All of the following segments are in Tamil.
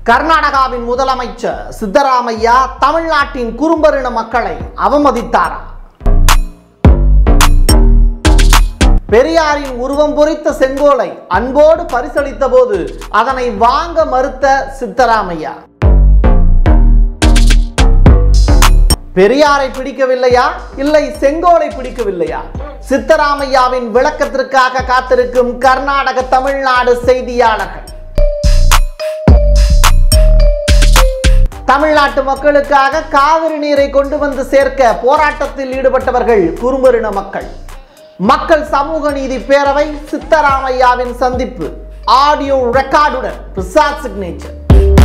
கர்நாடகாவின் முதலமைச்சர் சித்தராமையா தமிழ்நாட்டின் குறும்பரின மக்களை அவமதித்தாரா பெரியாரின் உருவம் பொறித்த செங்கோலை அன்போடு பரிசளித்த போது அதனை வாங்க மறுத்த சித்தராமையா பெரியாரை பிடிக்கவில்லையா இல்லை செங்கோலை பிடிக்கவில்லையா சித்தராமையாவின் விளக்கத்திற்காக காத்திருக்கும் கர்நாடக தமிழ்நாடு செய்தியாளர்கள் தமிழ்நாட்டு மக்களுக்காக காவிரி நீரை கொண்டு வந்து சேர்க்க போராட்டத்தில் ஈடுபட்டவர்கள் குறும்பரின மக்கள் மக்கள் சமூக நீதி பேரவை சித்தராமையாவின் சந்திப்பு ஆடியோ ரெக்கார்டுடன் பிரசாத் சிக்னேச்சர்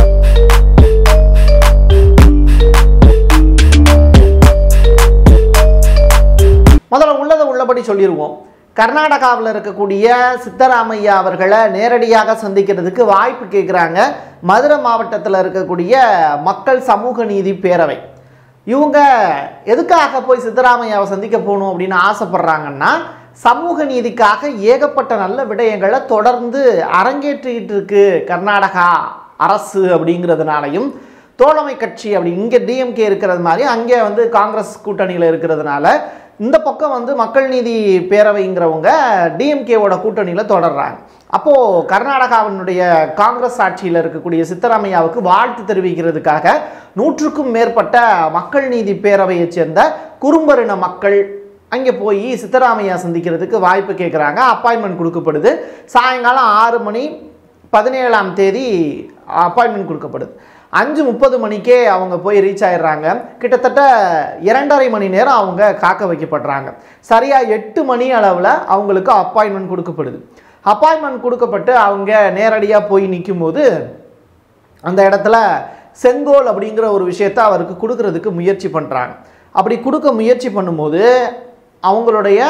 முதல்ல உள்ளதை உள்ளபடி சொல்லிடுவோம் கர்நாடகாவில் இருக்கக்கூடிய சித்தராமையா அவர்களை நேரடியாக சந்திக்கிறதுக்கு வாய்ப்பு கேட்குறாங்க மதுரை மாவட்டத்தில் இருக்கக்கூடிய மக்கள் சமூக நீதி பேரவை இவங்க எதுக்காக போய் சித்தராமையாவை சந்திக்க போகணும் அப்படின்னு ஆசைப்படுறாங்கன்னா சமூக நீதிக்காக ஏகப்பட்ட நல்ல விடயங்களை தொடர்ந்து அரங்கேற்றிக்கிட்டு இருக்கு கர்நாடகா அரசு அப்படிங்கிறதுனாலையும் தோழமை கட்சி அப்படி இங்கே டிஎம்கே இருக்கிறது மாதிரி அங்கே வந்து காங்கிரஸ் கூட்டணியில் இருக்கிறதுனால இந்த பக்கம் வந்து மக்கள் நீதி பேரவைங்கிறவங்க டிஎம்கேவோட கூட்டணியில் தொடர்றாங்க அப்போது கர்நாடகாவினுடைய காங்கிரஸ் ஆட்சியில் இருக்கக்கூடிய சித்தராமையாவுக்கு வாழ்த்து தெரிவிக்கிறதுக்காக நூற்றுக்கும் மேற்பட்ட மக்கள் நீதி பேரவையைச் சேர்ந்த குறும்பரின மக்கள் அங்கே போய் சித்தராமையா சந்திக்கிறதுக்கு வாய்ப்பு கேட்குறாங்க அப்பாயின்மெண்ட் கொடுக்கப்படுது சாயங்காலம் ஆறு மணி பதினேழாம் தேதி அப்பாயின்மெண்ட் கொடுக்கப்படுது அஞ்சு முப்பது மணிக்கே அவங்க போய் ரீச் ஆயிடுறாங்க கிட்டத்தட்ட இரண்டரை மணி நேரம் அவங்க காக்க வைக்கப்படுறாங்க சரியாக எட்டு மணி அளவில் அவங்களுக்கு அப்பாயின்மெண்ட் கொடுக்கப்படுது அப்பாயின்மெண்ட் கொடுக்கப்பட்டு அவங்க நேரடியாக போய் நிற்கும்போது அந்த இடத்துல செங்கோல் அப்படிங்கிற ஒரு விஷயத்தை அவருக்கு கொடுக்கறதுக்கு முயற்சி பண்ணுறாங்க அப்படி கொடுக்க முயற்சி பண்ணும்போது அவங்களுடைய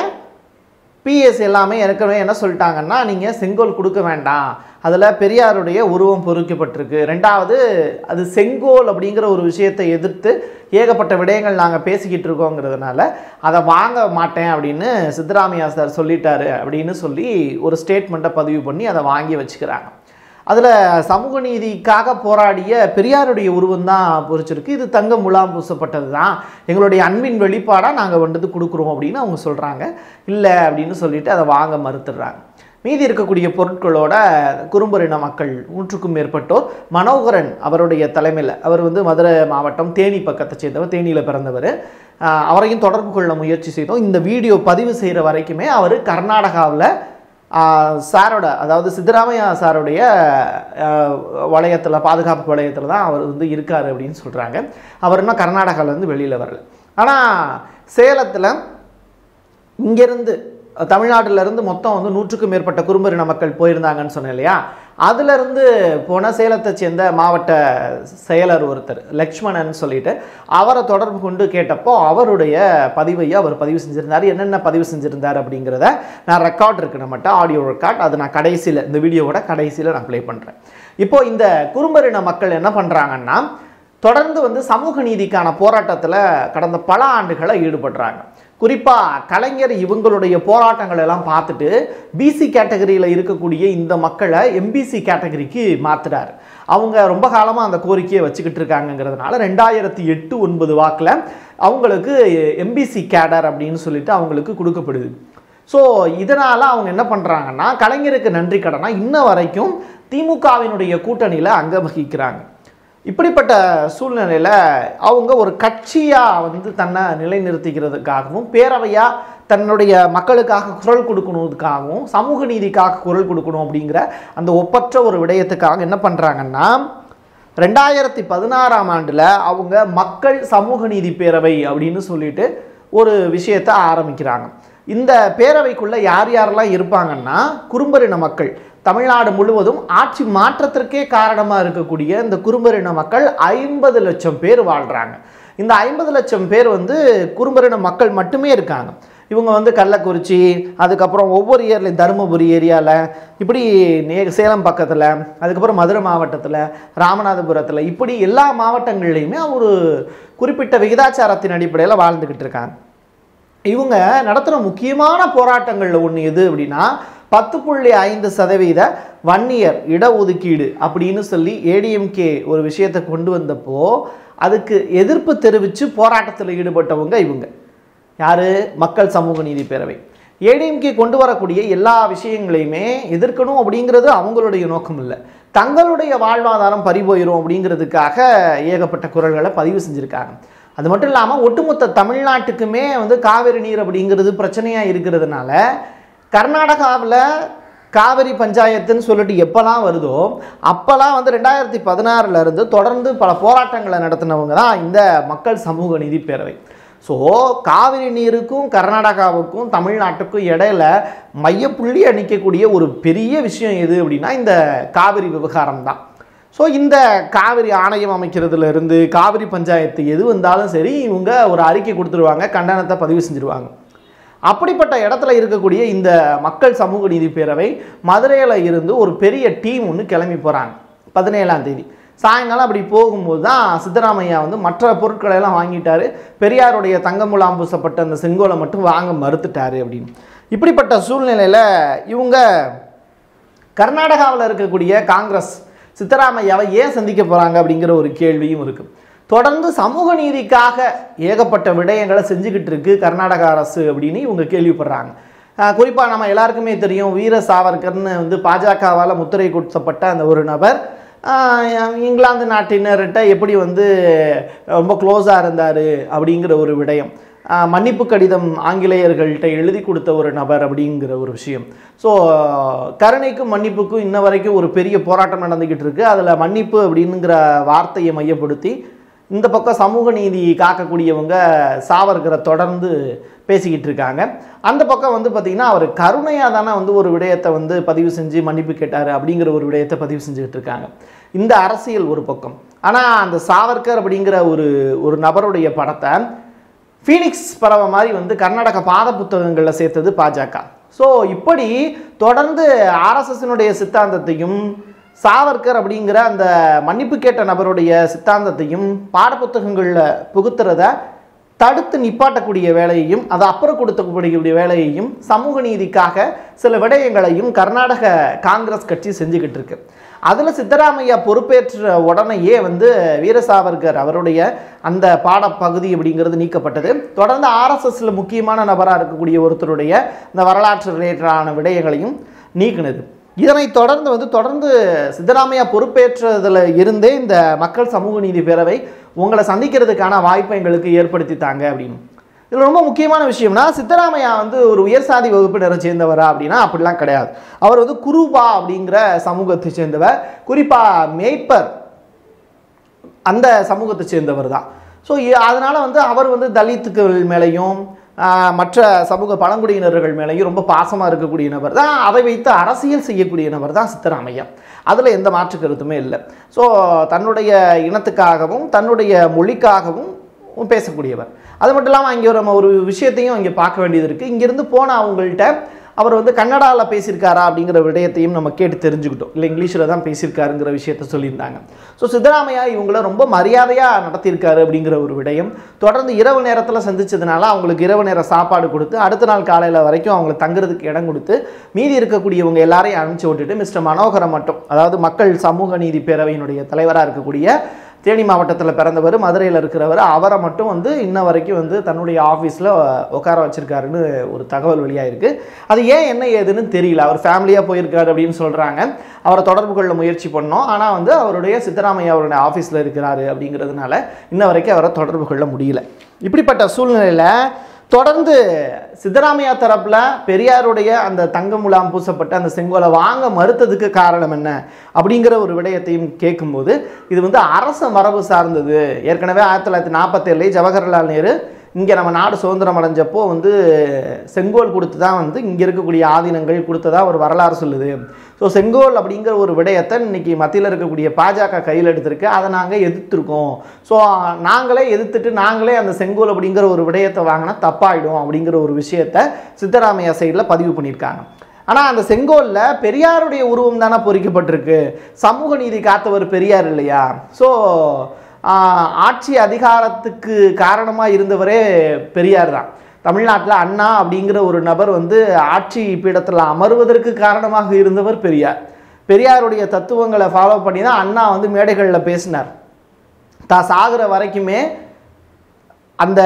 பிஎஸ் எல்லாமே ஏற்கனவே என்ன சொல்லிட்டாங்கன்னா நீங்கள் செங்கோல் கொடுக்க வேண்டாம் அதில் பெரியாருடைய உருவம் பொறிக்கப்பட்டிருக்கு ரெண்டாவது அது செங்கோல் அப்படிங்கிற ஒரு விஷயத்தை எதிர்த்து ஏகப்பட்ட விடயங்கள் நாங்கள் பேசிக்கிட்டு இருக்கோங்கிறதுனால அதை வாங்க மாட்டேன் அப்படின்னு சித்தராமையா சார் சொல்லிட்டாரு அப்படின்னு சொல்லி ஒரு ஸ்டேட்மெண்ட்டை பதிவு பண்ணி அதை வாங்கி வச்சுக்கிறாங்க அதில் சமூக நீதிக்காக போராடிய பெரியாருடைய உருவம் தான் பொறிச்சிருக்கு இது தங்க முலாம் பூசப்பட்டது தான் எங்களுடைய அன்பின் வெளிப்பாடாக நாங்கள் வந்துட்டு கொடுக்குறோம் அப்படின்னு அவங்க சொல்கிறாங்க இல்லை அப்படின்னு சொல்லிட்டு அதை வாங்க மறுத்துடுறாங்க மீதி இருக்கக்கூடிய பொருட்களோட குறும்பரின மக்கள் நூற்றுக்கும் மேற்பட்டோர் மனோகரன் அவருடைய தலைமையில் அவர் வந்து மதுரை மாவட்டம் தேனி பக்கத்தை சேர்ந்தவர் தேனியில் பிறந்தவர் ஆஹ் அவரையும் தொடர்பு கொள்ள முயற்சி செய்தோம் இந்த வீடியோ பதிவு செய்கிற வரைக்குமே அவர் கர்நாடகாவில் ஆஹ் சாரோட அதாவது சித்தராமையா சாருடைய வளையத்தில் பாதுகாப்பு வளையத்தில் தான் அவர் வந்து இருக்கார் அப்படின்னு சொல்கிறாங்க அவர் இன்னும் கர்நாடகாவிலேருந்து வெளியில் வரல ஆனால் சேலத்தில் இங்கேருந்து தமிழ்நாட்டிலேருந்து மொத்தம் வந்து நூற்றுக்கும் மேற்பட்ட குறும்பரின மக்கள் போயிருந்தாங்கன்னு சொன்னேன் இல்லையா அதுலேருந்து போன சேலத்தை சேர்ந்த மாவட்ட செயலர் ஒருத்தர் லக்ஷ்மணன் சொல்லிட்டு அவரை தொடர்பு கொண்டு கேட்டப்போ அவருடைய பதிவையை அவர் பதிவு செஞ்சிருந்தார் என்னென்ன பதிவு செஞ்சிருந்தார் அப்படிங்கிறத நான் ரெக்கார்ட் இருக்கு நம்மகிட்ட ஆடியோ ரெக்கார்ட் அதை நான் கடைசியில் இந்த வீடியோவோட கடைசியில் நான் ப்ளே பண்ணுறேன் இப்போ இந்த குறும்பரின மக்கள் என்ன பண்ணுறாங்கன்னா தொடர்ந்து வந்து சமூக நீதிக்கான போராட்டத்தில் கடந்த பல ஆண்டுகளை ஈடுபடுறாங்க குறிப்பாக கலைஞர் இவங்களுடைய போராட்டங்கள் எல்லாம் பார்த்துட்டு பிசி கேட்டகரியில் இருக்கக்கூடிய இந்த மக்களை எம்பிசி கேட்டகரிக்கு மாற்றுறாரு அவங்க ரொம்ப காலமாக அந்த கோரிக்கையை வச்சுக்கிட்டு இருக்காங்கங்கிறதுனால ரெண்டாயிரத்தி எட்டு ஒன்பது வாக்கில் அவங்களுக்கு எம்பிசி கேடர் அப்படின்னு சொல்லிட்டு அவங்களுக்கு கொடுக்கப்படுது ஸோ இதனால் அவங்க என்ன பண்ணுறாங்கன்னா கலைஞருக்கு நன்றி கடனாக இன்ன வரைக்கும் திமுகவினுடைய கூட்டணியில் அங்க வகிக்கிறாங்க இப்படிப்பட்ட சூழ்நிலையில் அவங்க ஒரு கட்சியாக வந்து தன்னை நிலைநிறுத்திக்கிறதுக்காகவும் பேரவையாக தன்னுடைய மக்களுக்காக குரல் கொடுக்கணுதுக்காகவும் சமூக நீதிக்காக குரல் கொடுக்கணும் அப்படிங்கிற அந்த ஒப்பற்ற ஒரு விடயத்துக்காக என்ன பண்ணுறாங்கன்னா ரெண்டாயிரத்தி பதினாறாம் ஆண்டில் அவங்க மக்கள் சமூக நீதி பேரவை அப்படின்னு சொல்லிட்டு ஒரு விஷயத்தை ஆரம்பிக்கிறாங்க இந்த பேரவைக்குள்ளே யார் யாரெல்லாம் இருப்பாங்கன்னா குறும்பரின மக்கள் தமிழ்நாடு முழுவதும் ஆட்சி மாற்றத்திற்கே காரணமாக இருக்கக்கூடிய இந்த குறும்பரின மக்கள் ஐம்பது லட்சம் பேர் வாழ்கிறாங்க இந்த ஐம்பது லட்சம் பேர் வந்து குறும்பரின மக்கள் மட்டுமே இருக்காங்க இவங்க வந்து கள்ளக்குறிச்சி அதுக்கப்புறம் ஒவ்வொரு ஏரியாலையும் தருமபுரி ஏரியாவில் இப்படி நே சேலம் பக்கத்தில் அதுக்கப்புறம் மதுரை மாவட்டத்தில் ராமநாதபுரத்தில் இப்படி எல்லா மாவட்டங்கள்லையுமே ஒரு குறிப்பிட்ட விகிதாச்சாரத்தின் அடிப்படையில் வாழ்ந்துக்கிட்டு இருக்காங்க இவங்க நடத்துகிற முக்கியமான போராட்டங்களில் ஒன்று எது அப்படின்னா பத்து புள்ளி ஐந்து சதவீத வன்னியர் இடஒதுக்கீடு அப்படின்னு சொல்லி ஏடிஎம்கே ஒரு விஷயத்தை கொண்டு வந்தப்போ அதுக்கு எதிர்ப்பு தெரிவித்து போராட்டத்தில் ஈடுபட்டவங்க இவங்க யாரு மக்கள் சமூக நீதி பேரவை ஏடிஎம்கே கொண்டு வரக்கூடிய எல்லா விஷயங்களையுமே எதிர்க்கணும் அப்படிங்கிறது அவங்களுடைய நோக்கம் இல்லை தங்களுடைய வாழ்வாதாரம் பறிபோயிரும் அப்படிங்கிறதுக்காக ஏகப்பட்ட குரல்களை பதிவு செஞ்சுருக்காங்க அது மட்டும் இல்லாமல் ஒட்டுமொத்த தமிழ்நாட்டுக்குமே வந்து காவிரி நீர் அப்படிங்கிறது பிரச்சனையாக இருக்கிறதுனால கர்நாடகாவில் காவிரி பஞ்சாயத்துன்னு சொல்லிட்டு எப்போல்லாம் வருதோ அப்போல்லாம் வந்து ரெண்டாயிரத்தி பதினாறுல இருந்து தொடர்ந்து பல போராட்டங்களை நடத்தினவங்க தான் இந்த மக்கள் சமூக நீதி பேரவை ஸோ காவிரி நீருக்கும் கர்நாடகாவுக்கும் தமிழ்நாட்டுக்கும் இடையில மையப்புள்ளியை நிற்கக்கூடிய ஒரு பெரிய விஷயம் எது அப்படின்னா இந்த காவிரி விவகாரம் தான் ஸோ இந்த காவிரி ஆணையம் அமைக்கிறதுல இருந்து காவிரி பஞ்சாயத்து எது வந்தாலும் சரி இவங்க ஒரு அறிக்கை கொடுத்துருவாங்க கண்டனத்தை பதிவு செஞ்சுருவாங்க அப்படிப்பட்ட இடத்துல இருக்கக்கூடிய இந்த மக்கள் சமூக நீதி பேரவை மதுரையில் இருந்து ஒரு பெரிய டீம் ஒன்று கிளம்பி போகிறாங்க பதினேழாம் தேதி சாயங்காலம் அப்படி போகும்போது தான் சித்தராமையா வந்து மற்ற பொருட்களை எல்லாம் வாங்கிட்டாரு பெரியாருடைய தங்கமுலாம் பூசப்பட்ட அந்த செங்கோலை மட்டும் வாங்க மறுத்துட்டாரு அப்படின்னு இப்படிப்பட்ட சூழ்நிலையில் இவங்க கர்நாடகாவில் இருக்கக்கூடிய காங்கிரஸ் சித்தராமையாவை ஏன் சந்திக்க போகிறாங்க அப்படிங்கிற ஒரு கேள்வியும் இருக்குது தொடர்ந்து சமூக நீதிக்காக ஏகப்பட்ட விடயங்களை செஞ்சுக்கிட்டு இருக்கு கர்நாடக அரசு அப்படின்னு இவங்க கேள்விப்படுறாங்க குறிப்பாக நம்ம எல்லாருக்குமே தெரியும் வீர சாவர்கர்னு வந்து பாஜகவால் முத்திரை குத்தப்பட்ட அந்த ஒரு நபர் ஆஹ் இங்கிலாந்து நாட்டினர்கிட்ட எப்படி வந்து ரொம்ப க்ளோஸாக இருந்தார் அப்படிங்கிற ஒரு விடயம் ஆஹ் மன்னிப்பு கடிதம் ஆங்கிலேயர்கள்ட்ட எழுதி கொடுத்த ஒரு நபர் அப்படிங்கிற ஒரு விஷயம் ஸோ கருணைக்கும் மன்னிப்புக்கும் இன்ன வரைக்கும் ஒரு பெரிய போராட்டம் நடந்துக்கிட்டு இருக்கு அதில் மன்னிப்பு அப்படிங்கிற வார்த்தையை மையப்படுத்தி இந்த பக்கம் சமூக நீதி காக்கக்கூடியவங்க சாவர்கரை தொடர்ந்து பேசிக்கிட்டு இருக்காங்க அந்த பக்கம் வந்து பார்த்திங்கன்னா அவர் கருணையாக தானே வந்து ஒரு விடயத்தை வந்து பதிவு செஞ்சு மன்னிப்பு கேட்டார் அப்படிங்கிற ஒரு விடயத்தை பதிவு செஞ்சுக்கிட்டு இருக்காங்க இந்த அரசியல் ஒரு பக்கம் ஆனால் அந்த சாவர்கர் அப்படிங்கிற ஒரு ஒரு நபருடைய படத்தை ஃபீனிக்ஸ் பறவை மாதிரி வந்து கர்நாடக பாத புத்தகங்களில் சேர்த்தது பாஜக ஸோ இப்படி தொடர்ந்து ஆர்எஸ்எஸ்னுடைய சித்தாந்தத்தையும் சாவர்கர் அப்படிங்கிற அந்த மன்னிப்பு கேட்ட நபருடைய சித்தாந்தத்தையும் பாடப்புத்தகங்களில் புகுத்துறத தடுத்து நிப்பாட்டக்கூடிய வேலையையும் அதை அப்புறம் கொடுத்தக்கூடிய வேலையையும் சமூக நீதிக்காக சில விடயங்களையும் கர்நாடக காங்கிரஸ் கட்சி செஞ்சுக்கிட்டு இருக்கு அதில் சித்தராமையா பொறுப்பேற்ற உடனேயே வந்து வீர சாவர்கர் அவருடைய அந்த பாடப்பகுதி அப்படிங்கிறது நீக்கப்பட்டது தொடர்ந்து ஆர்எஸ்எஸ்ல முக்கியமான நபராக இருக்கக்கூடிய ஒருத்தருடைய இந்த வரலாற்று ரிலேட்டடான விடயங்களையும் நீக்கினது இதனைத் தொடர்ந்து வந்து தொடர்ந்து சித்தராமையா பொறுப்பேற்றதில் இருந்தே இந்த மக்கள் சமூக நீதி பேரவை உங்களை சந்திக்கிறதுக்கான வாய்ப்பை எங்களுக்கு ஏற்படுத்தித்தாங்க அப்படின்னு இதில் ரொம்ப முக்கியமான விஷயம்னா சித்தராமையா வந்து ஒரு உயர்சாதி வகுப்பினரை சேர்ந்தவரா அப்படின்னா அப்படிலாம் கிடையாது அவர் வந்து குருபா அப்படிங்கிற சமூகத்தை சேர்ந்தவர் குறிப்பாக மேய்ப்பர் அந்த சமூகத்தை சேர்ந்தவர் தான் ஸோ அதனால் வந்து அவர் வந்து தலித்துக்கள் மேலேயும் ஆஹ், மற்ற சமூக பழங்குடியினர்கள் மேலேயும் ரொம்ப பாசமாக இருக்கக்கூடிய நபர் தான் அதை வைத்து அரசியல் செய்யக்கூடிய நபர் தான் சித்தராமையா அதில் எந்த மாற்று கருத்துமே இல்லை ஸோ தன்னுடைய இனத்துக்காகவும் தன்னுடைய மொழிக்காகவும் பேசக்கூடியவர் அது மட்டும் இல்லாமல் இங்கே நம்ம ஒரு விஷயத்தையும் இங்கே பார்க்க வேண்டியது இருக்குது இங்கேருந்து போன அவங்கள்ட்ட அவர் வந்து கன்னடாவில் பேசியிருக்காரா அப்படிங்கிற விடயத்தையும் நம்ம கேட்டு தெரிஞ்சுக்கிட்டோம் இல்லை இங்கிலீஷில் தான் பேசியிருக்காருங்கிற விஷயத்த சொல்லியிருந்தாங்க ஸோ சித்தராமையா இவங்கள ரொம்ப மரியாதையாக நடத்தியிருக்காரு அப்படிங்கிற ஒரு விடயம் தொடர்ந்து இரவு நேரத்தில் சந்திச்சதுனால அவங்களுக்கு இரவு நேர சாப்பாடு கொடுத்து அடுத்த நாள் காலையில் வரைக்கும் அவங்கள தங்குறதுக்கு இடம் கொடுத்து மீதி இருக்கக்கூடியவங்க எல்லாரையும் அனுப்பிச்சு விட்டுட்டு மிஸ்டர் மனோகரம் மட்டும் அதாவது மக்கள் சமூக நீதி பேரவையினுடைய தலைவராக இருக்கக்கூடிய தேனி மாவட்டத்தில் பிறந்தவர் மதுரையில் இருக்கிறவர் அவரை மட்டும் வந்து இன்ன வரைக்கும் வந்து தன்னுடைய ஆஃபீஸில் உட்கார வச்சிருக்காருன்னு ஒரு தகவல் வெளியாயிருக்கு அது ஏன் என்ன ஏதுன்னு தெரியல அவர் ஃபேமிலியாக போயிருக்காரு அப்படின்னு சொல்கிறாங்க அவரை தொடர்பு கொள்ள முயற்சி பண்ணோம் ஆனால் வந்து அவருடைய சித்தராமையா அவருடைய ஆஃபீஸில் இருக்கிறாரு அப்படிங்கிறதுனால இன்ன வரைக்கும் அவரை தொடர்பு கொள்ள முடியல இப்படிப்பட்ட சூழ்நிலையில் தொடர்ந்து சித்தராமையா தரப்புல பெரியாருடைய அந்த தங்க முலாம் பூசப்பட்ட அந்த செங்கோலை வாங்க மறுத்ததுக்கு காரணம் என்ன அப்படிங்கிற ஒரு விடயத்தையும் கேட்கும்போது இது வந்து அரச மரபு சார்ந்தது ஏற்கனவே ஆயிரத்தி தொள்ளாயிரத்தி நாற்பத்தேழு ஜவஹர்லால் நேரு இங்கே நம்ம நாடு சுதந்திரம் அடைஞ்சப்போ வந்து செங்கோல் கொடுத்து தான் வந்து இங்கே இருக்கக்கூடிய ஆதீனங்கள் கொடுத்ததா ஒரு வரலாறு சொல்லுது ஸோ செங்கோல் அப்படிங்கிற ஒரு விடயத்தை இன்னைக்கு மத்தியில் இருக்கக்கூடிய பாஜக கையில் எடுத்திருக்கு அதை நாங்கள் எதிர்த்திருக்கோம் ஸோ நாங்களே எதிர்த்துட்டு நாங்களே அந்த செங்கோல் அப்படிங்கிற ஒரு விடயத்தை வாங்கினா தப்பாயிடும் அப்படிங்கிற ஒரு விஷயத்தை சித்தராமையா சைடில் பதிவு பண்ணியிருக்காங்க ஆனால் அந்த செங்கோலில் பெரியாருடைய உருவம் தானே பொறிக்கப்பட்டிருக்கு சமூக நீதி காத்தவர் பெரியார் இல்லையா ஸோ ஆட்சி அதிகாரத்துக்கு காரணமாக இருந்தவரே பெரியார் தான் தமிழ்நாட்டில் அண்ணா அப்படிங்கிற ஒரு நபர் வந்து ஆட்சி பீடத்தில் அமர்வதற்கு காரணமாக இருந்தவர் பெரியார் பெரியாருடைய தத்துவங்களை ஃபாலோ பண்ணி தான் அண்ணா வந்து மேடைகளில் பேசினார் தான் சாகிற வரைக்குமே அந்த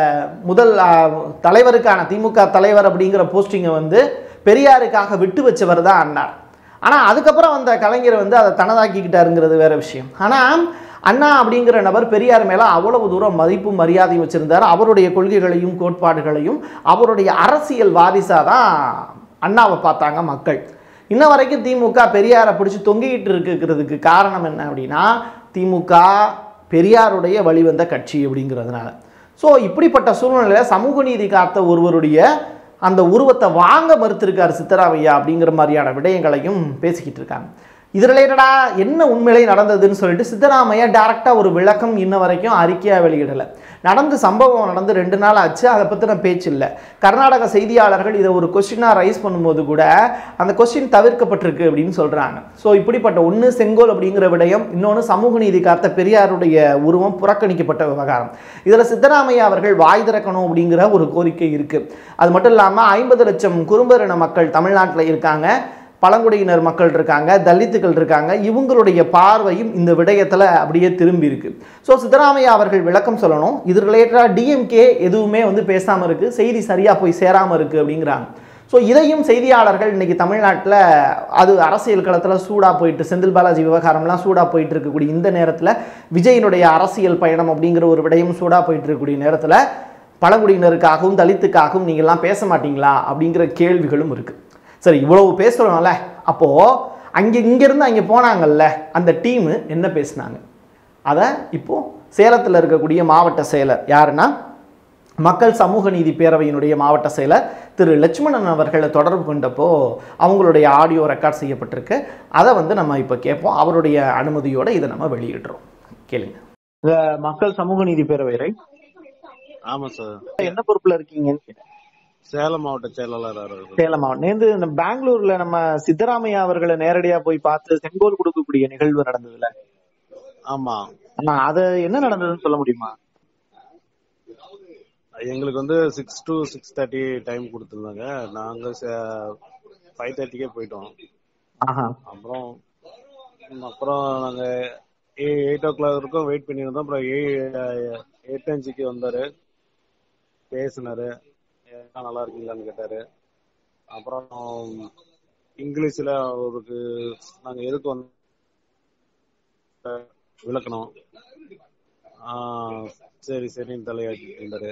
முதல் ஆ, தலைவருக்கான திமுக தலைவர் அப்படிங்கிற போஸ்டிங்கை வந்து பெரியாருக்காக விட்டு வச்சவர் தான் அண்ணார் ஆனால் அதுக்கப்புறம் அந்த கலைஞர் வந்து அதை தனதாக்கிக்கிட்டாருங்கிறது வேற விஷயம் ஆனால் அண்ணா அப்படிங்கிற நபர் பெரியார் மேலே அவ்வளவு தூரம் மதிப்பு மரியாதை வச்சிருந்தார் அவருடைய கொள்கைகளையும் கோட்பாடுகளையும் அவருடைய அரசியல் வாரிசாக தான் அண்ணாவை பார்த்தாங்க மக்கள் இன்ன வரைக்கும் திமுக பெரியாரை பிடிச்சி தொங்கிக்கிட்டு இருக்கிறதுக்கு காரணம் என்ன அப்படின்னா திமுக பெரியாருடைய வழிவந்த கட்சி அப்படிங்கிறதுனால ஸோ இப்படிப்பட்ட சூழ்நிலையில் சமூக நீதி காத்த ஒருவருடைய அந்த உருவத்தை வாங்க மறுத்திருக்கார் சித்தராமையா அப்படிங்கிற மாதிரியான விடயங்களையும் பேசிக்கிட்டு இருக்காங்க இது ரிலேட்டடா என்ன உண்மையிலே நடந்ததுன்னு சொல்லிட்டு சித்தராமையா டேரெக்டாக ஒரு விளக்கம் இன்ன வரைக்கும் அறிக்கையாக வெளியிடலை நடந்து சம்பவம் நடந்து ரெண்டு நாள் ஆச்சு அதை பற்றின பேச்சு இல்லை கர்நாடக செய்தியாளர்கள் இதை ஒரு கொஸ்டினாக ரைஸ் பண்ணும்போது கூட அந்த கொஸ்டின் தவிர்க்கப்பட்டிருக்கு அப்படின்னு சொல்கிறாங்க ஸோ இப்படிப்பட்ட ஒன்று செங்கோல் அப்படிங்கிற விடயம் இன்னொன்று சமூக நீதி காத்த பெரியாருடைய உருவம் புறக்கணிக்கப்பட்ட விவகாரம் இதில் சித்தராமையா அவர்கள் வாய் திறக்கணும் அப்படிங்கிற ஒரு கோரிக்கை இருக்குது அது மட்டும் இல்லாமல் ஐம்பது லட்சம் குறும்பரின மக்கள் தமிழ்நாட்டில் இருக்காங்க பழங்குடியினர் மக்கள் இருக்காங்க தலித்துகள் இருக்காங்க இவங்களுடைய பார்வையும் இந்த விடயத்தில் அப்படியே திரும்பி இருக்கு ஸோ சித்தராமையா அவர்கள் விளக்கம் சொல்லணும் இது ரிலேட்டடாக டிஎம்கே எதுவுமே வந்து பேசாமல் இருக்கு செய்தி சரியாக போய் சேராமல் இருக்கு அப்படிங்கிறாங்க ஸோ இதையும் செய்தியாளர்கள் இன்னைக்கு தமிழ்நாட்டில் அது அரசியல் களத்தில் சூடாக போயிட்டு செந்தில் பாலாஜி விவகாரம்லாம் சூடாக போயிட்டு இருக்கக்கூடிய இந்த நேரத்தில் விஜயினுடைய அரசியல் பயணம் அப்படிங்கிற ஒரு விடயம் சூடாக போயிட்டு இருக்கக்கூடிய நேரத்தில் பழங்குடியினருக்காகவும் தலித்துக்காகவும் நீங்கள்லாம் பேச மாட்டீங்களா அப்படிங்கிற கேள்விகளும் இருக்குது சரி இவ்வளவு பேசுகிறோம்ல அப்போது அங்கே இங்கேருந்து அங்கே போனாங்கல்ல அந்த டீமு என்ன பேசுனாங்க அதை இப்போது சேலத்தில் இருக்கக்கூடிய மாவட்ட செயலர் யாருன்னா மக்கள் சமூக நீதி பேரவையினுடைய மாவட்ட செயலர் திரு லட்சுமணன் அவர்களை தொடர்பு கொண்டப்போ அவங்களுடைய ஆடியோ ரெக்கார்ட் செய்யப்பட்டிருக்கு அதை வந்து நம்ம இப்போ கேட்போம் அவருடைய அனுமதியோட இதை நம்ம வெளியிடுறோம் கேளுங்க இந்த மக்கள் சமூக நீதி பேரவை right? ஆமா சார் என்ன பொறுப்புல இருக்கீங்கன்னு கேட்டேன் சேலம் மாவட்ட செயலாளராக இருக்கு சேலம் மாவட்டம் நேந்து இந்த பெங்களூர்ல நம்ம சித்தராமையா அவர்களை நேரடியா போய் பார்த்து செங்கோல் கொடுக்கக்கூடிய நிகழ்வு நடந்ததுல ஆமா ஆனா அது என்ன நடந்ததுன்னு சொல்ல முடியுமா எங்களுக்கு வந்து six to six thirty time கொடுத்துருந்தாங்க நாங்க ஃபைவ் தேர்ட்டிக்கே போயிட்டோம் ஆஹா அப்புறம் ம், அப்புறம் நாங்க எயிட் ஓ கிளாக் வரைக்கும் வெயிட் பண்ணியிருந்தோம் அப்புறம் எயிட் அஞ்சுக்கு வந்தாரு பேசினாரு எல்லாம் நல்லா இருக்கீங்களான்னு கேட்டாரு அப்புறம் இங்கிலீஷ்ல அவருக்கு நாங்க எதுக்கு வந்து விளக்கணும் ஆஹ் சரி சரின்னு தலையாட்டிட்டு இருந்தாரு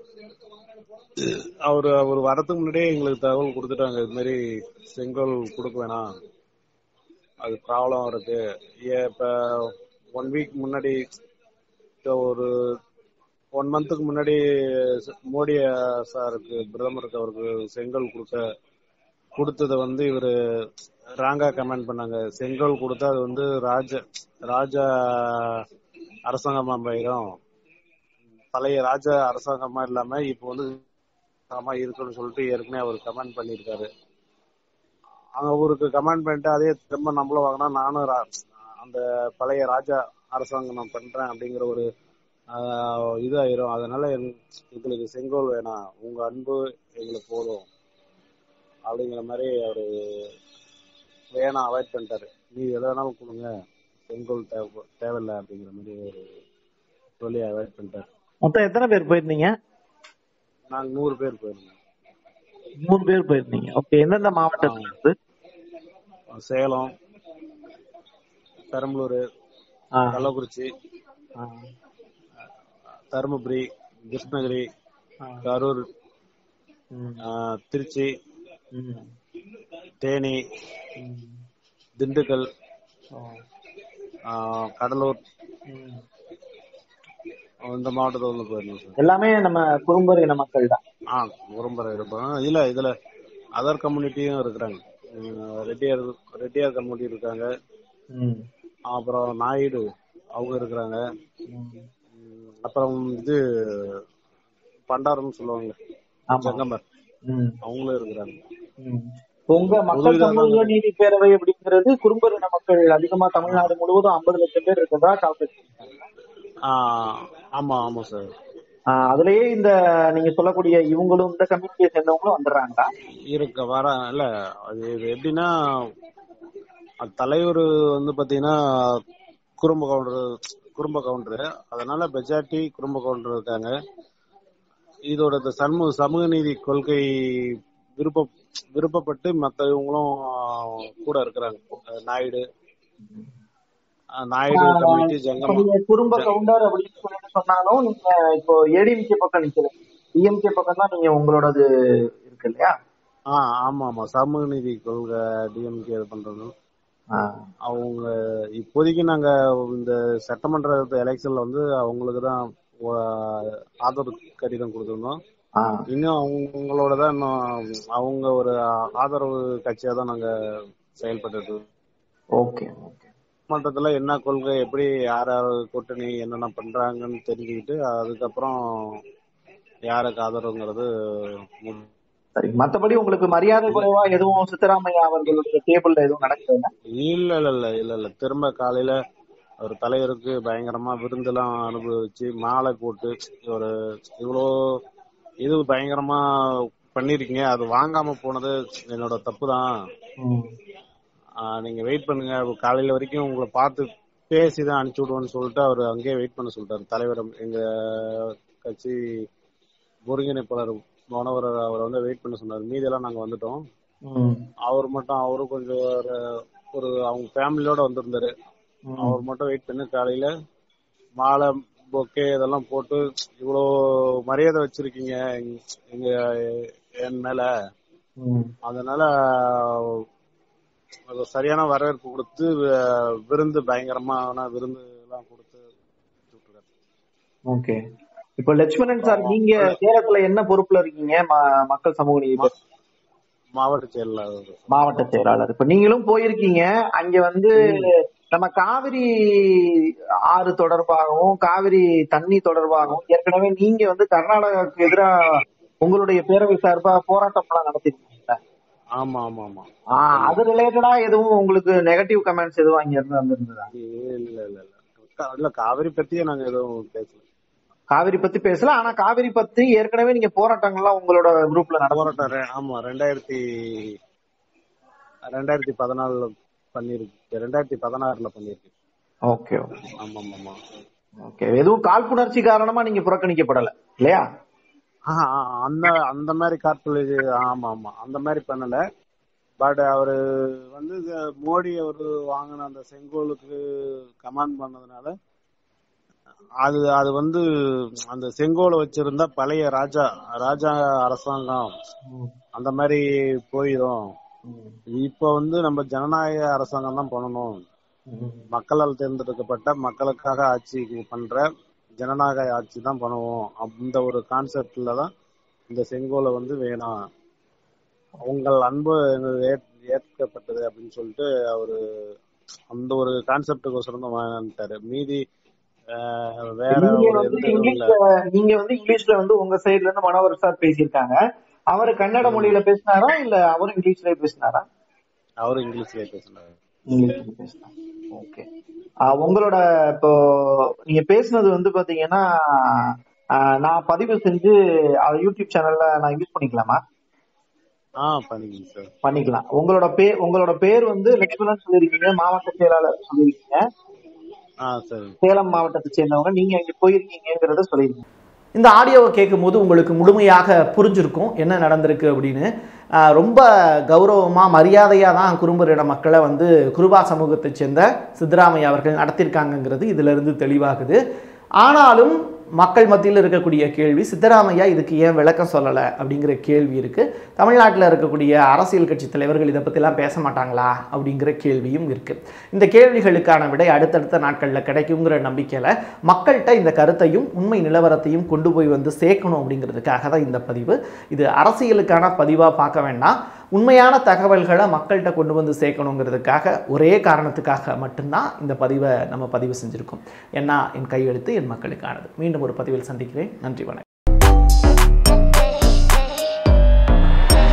அவரு அவர் வரதுக்கு முன்னாடியே எங்களுக்கு தகவல் கொடுத்துட்டாங்க இது மாதிரி செங்கல் கொடுக்க வேணாம் அது ப்ராப்ளம் இருக்கு ஏன் இப்ப ஒன் வீக் முன்னாடி இப்ப ஒரு ஒன் மந்த்துக்கு முன்னாடி ச- மோடி சாருக்கு பிரதமருக்கு அவருக்கு செங்கல் கொடுக்க கொடுத்ததை வந்து இவரு ராங்கா கமெண்ட் பண்ணாங்க செங்கல் கொடுத்தா அது வந்து ராஜ ராஜ அரசாங்கமா போயிடும் பழைய ராஜ அரசாங்கமா இல்லாம இப்போ வந்து அரசாங்கமா இருக்குன்னு சொல்லிட்டு ஏற்கனவே அவர் கமெண்ட் பண்ணியிருக்காரு அங்க அவருக்கு கமெண்ட் பண்ணிட்டு அதே திரும்ப நம்மளும் வாங்கினா நானும் ரா- அந்த பழைய ராஜா அரசாங்கம் நான் பண்றேன் அப்படிங்கிற ஒரு ஆஹ், இதாயிரும் அதனால எங்க- எங்களுக்கு செங்கோல் வேணாம் உங்க அன்பு எங்களுக்கு போதும் அப்படிங்கிற மாதிரி அவரு வேணாம் அவாய்ட் பண்ணிட்டாரு நீ எதை வேணாலும் கொடுங்க செங்கோல் தேவை தேவையில்லை அப்படிங்கிற மாதிரி ஒரு சொல்லி அவாய்ட் பண்ணிட்டாரு மொத்தம் எத்தனை பேர் போயிருந்தீங்க நாங்க நூறு பேர் போயிருந்தோம் மூணு பேர் போயிருந்தீங்க ஓகே எந்தெந்த மாவட்டத்துல இருந்து சேலம் பெரம்பலூர் ஆ, கள்ளக்குறிச்சி ஆ, தருமபுரி கிருஷ்ணகிரி ஆ, கரூர் ம், ஆஹ், திருச்சி ம், தேனி ம், திண்டுக்கல் ஓ, ஆஹ், கடலூர் ம். இந்த மாவட்டத்தில் வந்து போயிருந்தோம் சார் எல்லாமே நம்ம குறும்பர் இன மக்கள் தான் ஆ உரம்பரை இருப்போம் இல்ல இதுல அதர் கம்யூனிட்டியும் இருக்கிறாங்க உம், ரெட்டியார் ரெட்டியார் கம்யூனிட்டி இருக்காங்க ம், அப்புறம் நாயுடு அவங்க இருக்கிறாங்க ம். உம், அப்புறம் இது பண்டாரம்னு சொல்லுவாங்க ஆமா செங்கம்பர் ம், அவங்களும் இருக்கிறாங்க ம். உங்க மக்கள் உதவிதான் சமூக நீதி பேரவை அப்படிங்கிறது குறும்பர் இன மக்கள் அதிகமா தமிழ்நாடு முழுவதும் ஐம்பது லட்சம் பேர் இருக்கிறதா கால்குலேட் ஆ, ஆமா ஆமா சார் ஆஹ் அதுலயே இந்த நீங்க சொல்லக்கூடிய இவங்களும் இந்த கம்யூனிட்டியை சேர்ந்தவங்களும் வந்துடுறாங்களா இருக்க வர இல்ல அது இது எப்படின்னா அது தலைவர் வந்து பாத்தீங்கன்னா குறும்ப கவுண்டர் குறும்ப கவுண்டர் அதனால மெஜாரிட்டி குறும்ப கவுண்டர் இருக்காங்க இதோட இந்த சமூக சமூக நீதி கொள்கை விருப்ப விருப்பப்பட்டு மத்த இவங்களும் கூட இருக்கிறாங்க அஹ் நாயுடு அஹ் நாயுடு கம்யூனிட்டி இப்ப ஜங்கமா நீங்க குடும்ப கவுண்டர் அப்படின்னு சொல்லிட்டு சொன்னாலும் நீங்க இப்போ ஏடிஎம்கே பக்கம் நிக்கல டிஎம்கே பக்கம் தான் நீங்க உங்களோடது இருக்கு இல்லையா ஆ ஆமா ஆமா சமூக நீதி கொள்கை டிஎம்கே இது பண்றது அவங்க இப்போதைக்கு நாங்க இந்த சட்டமன்ற எலெக்ஷன்ல வந்து அவங்களுக்கு தான் ஆதரவு கடிதம் கொடுத்திருந்தோம் இன்னும் அவங்களோட தான் இன்னும் அவங்க ஒரு ஆதரவு கட்சியா தான் நாங்க செயல்பட்டு ஓகே ஓகே மன்றத்துல என்ன கொள்கை எப்படி யார் யார் கூட்டணி என்னென்ன பண்றாங்கன்னு தெரிஞ்சுக்கிட்டு அதுக்கப்புறம் யாருக்கு ஆதரவுங்கிறது மு- சரி மத்தபடி உங்களுக்கு மரியாதை குறைவா எதுவும் சித்தராமையா அவர்களுடைய டேபிள்ல எதுவும் நடக்கல இல்ல இல்ல இல்ல இல்ல இல்ல திரும்ப காலையில ஒரு தலைவருக்கு பயங்கரமா விருந்தெல்லாம் அனுபவிச்சு மாலை போட்டு ஒரு இவ்வளோ இது பயங்கரமா பண்ணிருக்கீங்க அது வாங்காம போனது என்னோட தப்பு தான் நீங்க வெயிட் பண்ணுங்க காலையில வரைக்கும் உங்களை பார்த்து பேசி தான் அனுப்பிச்சு விடுவோம்னு சொல்லிட்டு அவர் அங்கேயே வெயிட் பண்ண சொல்லிட்டாரு தலைவர் எங்க கட்சி ஒருங்கிணைப்பாளர் மனோகர் அவரை வந்து வெயிட் பண்ண சொன்னார் மீதியெல்லாம் நாங்க வந்துட்டோம் அவர் மட்டும் அவரும் கொஞ்சம் ஒரு- ஒரு அவங்க ஃபேமிலியோட வந்திருந்தாரு அவர் மட்டும் வெயிட் பண்ணி காலையில மாலை பொக்கே இதெல்லாம் போட்டு இவ்வளோ மரியாதை வச்சிருக்கீங்க எங்க- எங்க என் மேல அதனால அது சரியான வரவேற்பு கொடுத்து வி- விருந்து பயங்கரமான விருந்து எல்லாம் கொடுத்து விட்டுருக்காரு. ஓகே இப்போ லட்சுமணன் சார் நீங்க சேலத்துல என்ன பொறுப்புல இருக்கீங்க ம- மக்கள் சமூக நீதி பத்தி? மாவட்ட செயலாளர் மாவட்ட செயலாளர் இப்ப நீங்களும் போயிருக்கீங்க அங்க வந்து நம்ம காவிரி ஆறு தொடர்பாகவும் காவிரி தண்ணி தொடர்பாகவும் ஏற்கனவே நீங்க வந்து கர்நாடகாவுக்கு எதிரா உங்களுடைய பேரவை சார்பா போராட்டம் எல்லாம் நடத்திருக்கீங்க ஆமா ஆமா ஆமா அது ரிலேட்டடா எதுவும் உங்களுக்கு நெகட்டிவ் கமெண்ட்ஸ் எதுவும் அங்க இருந்து வந்திருந்ததா இல்ல இல்ல இல்ல கா- இல்ல காவிரி பத்தியே நாங்க எதுவும் பேசல காவிரி பத்தி பேசல ஆனா காவிரி பத்தி ஏற்கனவே நீங்க போராட்டங்கள்லாம் உங்களோட குரூப்ல நடத்த போராட்டம் ரெ- ஆமா ரெண்டாயிரத்தி ரெண்டாயிரத்தி பதினாலுல பண்ணிருக்கு ரெண்டாயிரத்தி பதினாறுல பண்ணிருக்கு ஓகே ஆமா ஆமா ஆமா ஓகே எதுவும் காழ்ப்புணர்ச்சி காரணமா நீங்க புறக்கணிக்கப்படல இல்லையா ஆஹ் ஆஹ் அந்த அந்த மாதிரி கார்பரேஜ் ஆமா ஆமா அந்த மாதிரி பண்ணல பட் அவரு வந்து இந்த மோடி அவரு வாங்கின அந்த செங்கோலுக்கு கமாண்ட் பண்ணதுனால அது அது வந்து அந்த செங்கோலை வச்சிருந்தா பழைய ராஜா ராஜா அரசாங்கம் அந்த மாதிரி போயிடும் இப்ப வந்து நம்ம ஜனநாயக அரசாங்கம் தான் பண்ணணும் மக்களால் தேர்ந்தெடுக்கப்பட்ட மக்களுக்காக ஆட்சி பண்ற ஜனநாயக ஆட்சி தான் பண்ணுவோம் அந்த ஒரு கான்செப்ட்ல தான் இந்த செங்கோலை வந்து வேணாம் உங்கள் அன்பு எங்களுக்கு ஏற்- ஏற்கப்பட்டது அப்படின்னு சொல்லிட்டு அவரு அந்த ஒரு கான்செப்டுக்கோசரம் தான் வாங்கிட்டாரு மீதி ஆஹ், வேற நீங்க ஒரு வந்து எந்த இதுவும் இல்ல இங்கிலீஷ்ல நீங்க வந்து இங்கிலீஷ்ல வந்து உங்க சைடுல இருந்து மனோகர் சார் பேசியிருக்காங்க அவரு கன்னட மொழியில பேசினாரா இல்ல அவரும் இங்கிலீஷ்லயே பேசினாரா அவரு இங்கிலீஷ்லயே பேசினாரு இங்கிலீஷ்ல பேசினாங்க ஓகே உங்களோட இப்போ நீங்க பேசுனது வந்து பாத்தீங்கன்னா ஆஹ், நான் பதிவு செஞ்சு அது யூடியூப் சேனல்ல நான் யூஸ் பண்ணிக்கலாமா ஆ பண்ணிக்கங்க சார் பண்ணிக்கலாம் உங்களோட பேர் உங்களோட பேர் வந்து லட்சுமணன் சொல்லியிருக்கீங்க மாவட்ட செயலாளர் சொல்லியிருக்கீங்க ஆ சரி சேலம் மாவட்டத்தை சேர்ந்தவங்க நீங்க இங்க போயிருக்கீங்கிறத சொல்லிருக்கீங்க இந்த ஆடியோவை கேட்கும்போது உங்களுக்கு முழுமையாக புரிஞ்சிருக்கும் என்ன நடந்திருக்கு அப்படின்னு ஆஹ் ரொம்ப கௌரவமாக மரியாதையாக தான் குறும்பரிட மக்களை வந்து குருபா சமூகத்தைச் சேர்ந்த சித்தராமையா அவர்கள் நடத்தியிருக்காங்கங்கிறது இதிலிருந்து தெளிவாகுது ஆனாலும் மக்கள் மத்தியில் இருக்கக்கூடிய கேள்வி சித்தராமையா இதுக்கு ஏன் விளக்கம் சொல்லலை அப்படிங்கிற கேள்வி இருக்குது தமிழ்நாட்டில் இருக்கக்கூடிய அரசியல் கட்சி தலைவர்கள் இதை பற்றிலாம் பேச மாட்டாங்களா அப்படிங்கிற கேள்வியும் இருக்குது இந்த கேள்விகளுக்கான விடை அடுத்தடுத்த நாட்களில் கிடைக்குங்கிற நம்பிக்கையில் மக்கள்கிட்ட இந்த கருத்தையும் உண்மை நிலவரத்தையும் கொண்டு போய் வந்து சேர்க்கணும் அப்படிங்கிறதுக்காக தான் இந்த பதிவு இது அரசியலுக்கான பதிவாக பார்க்க வேண்டாம் உண்மையான தகவல்களை மக்கள்கிட்ட கொண்டு வந்து சேர்க்கணுங்கிறதுக்காக ஒரே காரணத்துக்காக மட்டும்தான் இந்த பதிவை நம்ம பதிவு செஞ்சுருக்கோம் ஏன்னா என் கையெழுத்து என் மக்களுக்கானது மீண்டும் ஒரு பதிவில் சந்திக்கிறேன் நன்றி வணக்கம்